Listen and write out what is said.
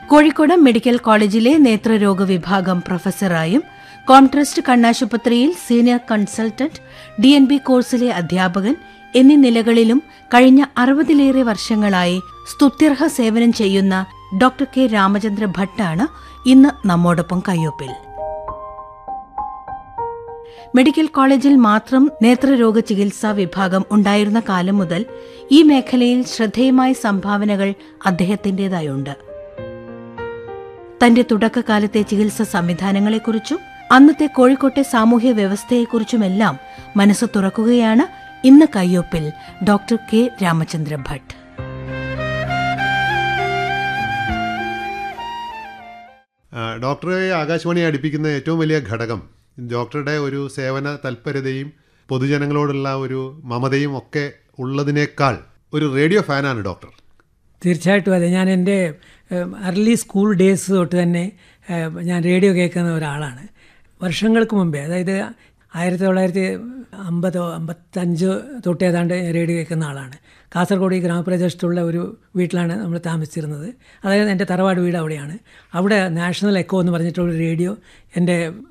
Kozhikode medical കോളേജിലെ നേത്രരോഗ വിഭാഗം പ്രൊഫസറായും കോംട്രസ്റ്റ് കണ്ണാശുപത്രിയിൽ senior consultant D N B കോഴ്സിലെ അധ്യാപകൻ എന്നീ നിലകളിലും കഴിഞ്ഞ അറുപതിലേറെ വർഷങ്ങളായി സ്തുത്യർഹ സേവനം ചെയ്യുന്ന ഡോക്ടർ കെ രാമചന്ദ്ര ഭട്ടാണ് ഇന്ന് നമ്മോടൊപ്പം കയ്യൊപ്പിൽ മെഡിക്കൽ കോളേജിൽ മാത്രം നേത്രരോഗ ചികിത്സാ വിഭാഗം ഉണ്ടായിരുന്ന കാലം മുതൽ ഈ മേഖലയിൽ ശ്രദ്ധേയമായ സംഭാവനകൾ അദ്ദേഹത്തിന്റേതായുണ്ട് തന്റെ തുടക്കകാലത്തെ ചികിത്സാ സംവിധാനങ്ങളെക്കുറിച്ചും അന്നത്തെ കോഴിക്കോട്ടെ സാമൂഹ്യ വ്യവസ്ഥയെക്കുറിച്ചുമെല്ലാം മനസ്സ് തുറക്കുകയാണ് ഇന്ന് കയ്യൊപ്പിൽ ഡോക്ടർ കെ രാമചന്ദ്ര ഭട്ട് ആ, ഡോക്ടറെ ആകാശവാണി അടുപ്പിക്കുന്ന ഏറ്റവും വലിയ ഘടകം ഡോക്ടറുടെ ഒരു സേവന തൽപരതയും പൊതുജനങ്ങളോടുള്ള ഒരു മമതയും ഒക്കെ ഉള്ളതിനേക്കാൾ ഒരു റേഡിയോ ഫാനാണ് ഡോക്ടർ തീർച്ചയായിട്ടും അതെ ഞാൻ എൻ്റെ അർലി സ്കൂൾ ഡേയ്സ് തൊട്ട് തന്നെ ഏഹ്, ഞാൻ റേഡിയോ കേൾക്കുന്ന ഒരാളാണ് വർഷങ്ങൾക്ക് മുമ്പേ അതായത് ആയിരത്തി തൊള്ളായിരത്തി അമ്പതോ അമ്പത്തഞ്ച് തൊട്ട് ഏതാണ്ട് റേഡിയോ കേൾക്കുന്ന ആളാണ് കാസർഗോഡ് ഈ ഗ്രാമപ്രദേശത്തുള്ള ഒരു വീട്ടിലാണ് നമ്മൾ താമസിച്ചിരുന്നത് അതായത് എൻ്റെ തറവാട് വീട് അവിടെയാണ് അവിടെ നാഷണൽ എക്കോ എന്ന് പറഞ്ഞിട്ടുള്ള റേഡിയോ എൻ്റെ